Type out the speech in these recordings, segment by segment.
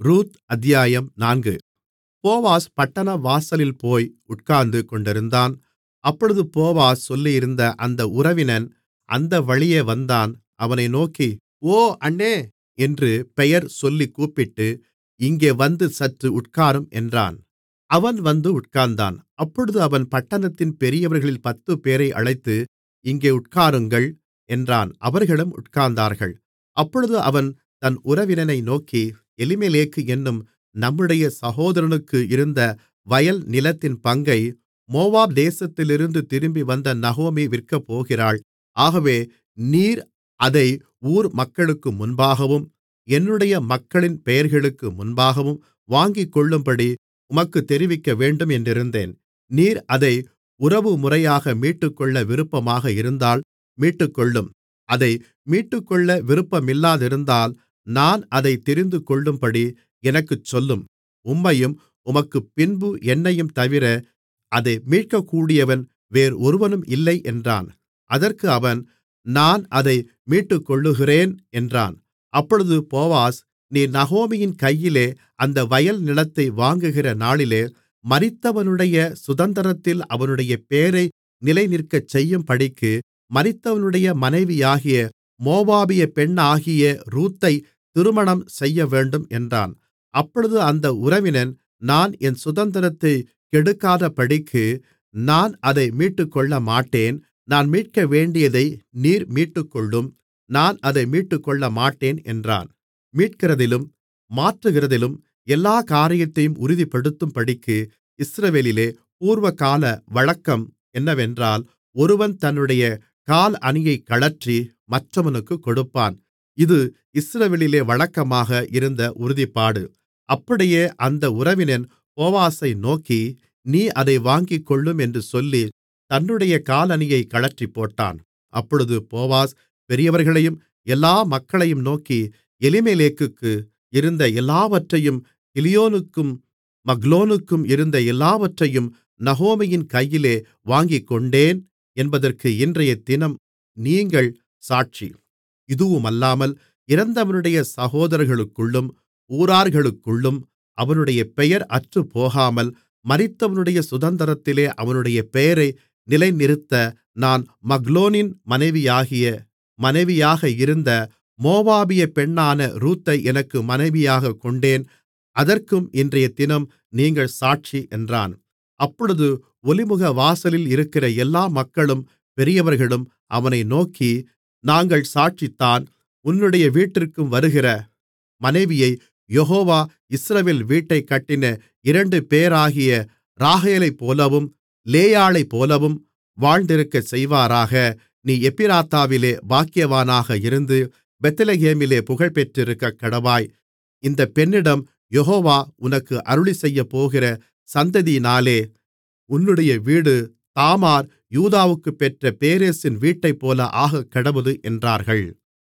Ruth அத்தியாயம் நான்கு Boaz பட்டண வாசலில் போய் உட்கார்ந்து கொண்டிருந்தான் அப்பொழுது போவாஸ் சொல்லியிருந்த அந்த உறவினன் அந்த வழியே வந்தான் அவனை நோக்கி ஓ அண்ணே என்று பெயர் சொல்லிக் கூப்பிட்டு இங்கே வந்து சற்று உட்காரும் என்றான் அவன் வந்து உட்கார்ந்தான் அப்பொழுது அவன் பட்டணத்தின் பெரியவர்களில் பத்துப்பேரை அழைத்து இங்கே உட்காருங்கள் என்றான் அவர்களும் உட்கார்ந்தார்கள் அப்பொழுது அவன் தன் உறவினனை நோக்கி எலிமெலேக்கு என்னும் நம்முடைய சகோதரனுக்கு இருந்த வயல் நிலத்தின் பங்கை மோவாப் தேசத்திலிருந்து திரும்பி வந்த நகோமி விற்கப்போகிறாள் ஆகவே நீர் அதை ஊர் மக்களுக்கு முன்பாகவும் என்னுடைய மக்களின் பெயர்களுக்கு முன்பாகவும் வாங்கிக்கொள்ளும்படி உமக்குத் தெரிவிக்கவேண்டும் என்றிருந்தேன் நீர் அதை உறவுமுறையாக மீட்டுக்கொள்ள விருப்பமாக இருந்தால் மீட்டுக்கொள்ளும் அதை மீட்டுக்கொள்ள விருப்பமில்லாதிருந்தால் நான் அதைத் தெரிந்துகொள்ளும்படி எனக்குச் சொல்லும் உம்மையும் உமக்குப் பின்பு என்னையும் தவிர அதை மீட்கக்கூடியவன் வேறொருவனும் இல்லை என்றான் அதற்கு அவன் நான் அதை மீட்டுக்கொள்ளுகிறேன் என்றான் அப்பொழுது போவாஸ் நீர் நகோமியின் கையிலே அந்த வயல் நிலத்தை வாங்குகிற நாளிலே மரித்தவனுடைய சுதந்திரத்தில் அவனுடைய பெயரை நிலைநிற்கச் செய்யும்படிக்கு மரித்தவனுடைய மனைவியாகிய மோவாபிய பெண்ணாகிய ரூத்தைத் திருமணம் செய்யவேண்டும் என்றான் அப்பொழுது அந்த உறவினன் நான் என் சுதந்திரத்தைக் கெடுக்காதபடிக்கு நான் அதை மீட்டுக்கொள்ளமாட்டேன் நான் மீட்கவேண்டியதை நீர் மீட்டுக்கொள்ளும் நான் அதை மீட்டுக்கொள்ளமாட்டேன் என்றான் மீட்கிறதிலும் மாற்றுகிறதிலும் எல்லாக் காரியத்தையும் உறுதிப்படுத்தும்படிக்கு இஸ்ரவேலிலே பூர்வகால வழக்கம் என்னவென்றால் ஒருவன் தன்னுடைய காலணியைக் கழற்றி மற்றவனுக்குக் கொடுப்பான் இது இஸ்ரவேலிலே வழக்கமாக இருந்த உறுதிப்பாடு அப்படியே அந்த உறவினன் போவாசை நோக்கி நீ அதை வாங்கிக்கொள்ளும் என்று சொல்லி தன்னுடைய காலணியைக் கழற்றிப்போட்டான் அப்பொழுது போவாஸ் பெரியவர்களையும் எல்லா மக்களையும் நோக்கி எலிமெலேக்குக்கு இருந்த எல்லாவற்றையும் கிலியோனுக்கும் மக்லோனுக்கும் இருந்த எல்லாவற்றையும் நகோமியின் கையிலே வாங்கிக்கொண்டேன் என்பதற்கு இன்றையதினம் நீங்கள் சாட்சி இதுவுமல்லாமல் இறந்தவனுடைய சகோதரர்களுக்குள்ளும் ஊரார்களுக்குள்ளும் அவனுடைய பெயர் அற்றுப்போகாமல் மரித்தவனுடைய சுதந்திரத்திலே அவனுடைய பெயரை நிலைநிறுத்த நான் மக்லோனின் மனைவியாகிய மனைவியாக இருந்த மோவாபிய பெண்ணான ரூத்தை எனக்கு மனைவியாகக் கொண்டேன் அதற்கும் இன்றையதினம் நீங்கள் சாட்சி என்றான் அப்பொழுது ஒலிமுக வாசலில் இருக்கிற எல்லா மக்களும் பெரியவர்களும் அவனை நோக்கி நாங்கள் சாட்சிதான் உன்னுடைய வீட்டிற்கும் வருகிற மனைவியை யெகோவா இஸ்ரவேல் வீட்டைக் கட்டின இரண்டுபேராகிய ராகேலைப்போலவும் லேயாளைப்போலவும் வாழ்ந்திருக்கச் செய்வாராக நீ எப்பிராத்தாவிலே பாக்கியவானாக இருந்து பெத்லெகேமிலே புகழ்பெற்றிருக்கக்கடவாய் இந்தப் பெண்ணிடம் யெகோவா உனக்கு அருளிச்செய்யப்போகிற சந்ததியினாலே உன்னுடைய வீடு தாமார் யூதாவுக்குப் பெற்ற பேரேசின் வீட்டைப்போல ஆகக்கடவது என்றார்கள்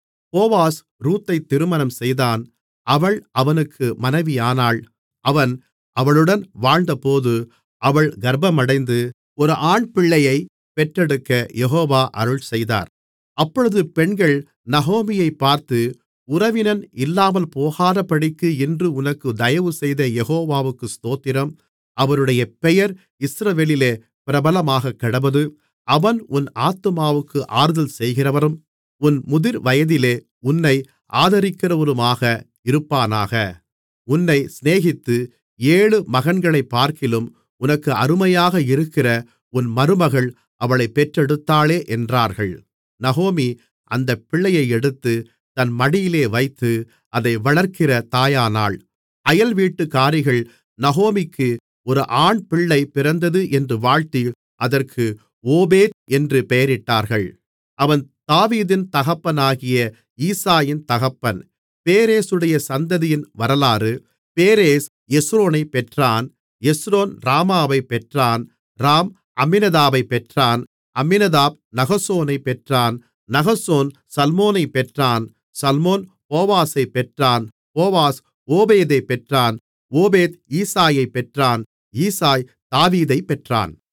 போவாஸ் ரூத்தைத் திருமணம் செய்தான் அவள் அவனுக்கு மனைவியானாள் அவன் அவளுடன் வாழ்ந்தபோது அவள் கர்ப்பமடைந்து ஒரு ஆண்பிள்ளையைப் பெற்றெடுக்க யெகோவா அருள்செய்தார் அப்பொழுது பெண்கள் நகோமியைப் பார்த்து உறவினன் இல்லாமல் போகாதபடிக்கு இன்று உனக்கு தயவுசெய்த யெகோவாவுக்கு ஸ்தோத்திரம் அவருடைய பெயர் இஸ்ரவேலிலே பிரபலமாகக்கடவது அவன் உன் ஆத்துமாவுக்கு ஆறுதல் செய்கிறவரும் உன் முதிர்வயதிலே உன்னை ஆதரிக்கிறவருமாக இருப்பானாக உன்னை சிநேகித்து ஏழு மகன்களைப்பார்க்கிலும் உனக்கு அருமையாக இருக்கிற உன் மருமகள் அவளைப் பெற்றெடுத்தாளே என்றார்கள் நகோமி அந்தப் பிள்ளையை எடுத்து தன் மடியிலே வைத்து அதை வளர்க்கிற தாயானாள் அயல்வீட்டுக்காரிகள் நகோமிக்கு ஒரு ஆண்பிள்ளை பிறந்தது என்று வாழ்த்தி அதற்கு ஓபேத் என்று பெயரிட்டார்கள் அவன் தாவீதின் தகப்பனாகிய ஈசாயின் தகப்பன் பேரேசுடைய சந்ததியின் வரலாறு பேரேஸ் எஸ்ரோனைப் பெற்றான் எஸ்ரோன் ராமாவைப் பெற்றான் ராம் அம்மினதாபைப் பெற்றான் அம்மினதாப் நகசோனைப் பெற்றான் நகசோன் சல்மோனைப் பெற்றான் சல்மோன் போவாசைப் பெற்றான் போவாஸ் ஓபேதைப் பெற்றான் ஓபேத் ஈசாயைப் பெற்றான் ஈசாய் தாவீதைப் பெற்றான்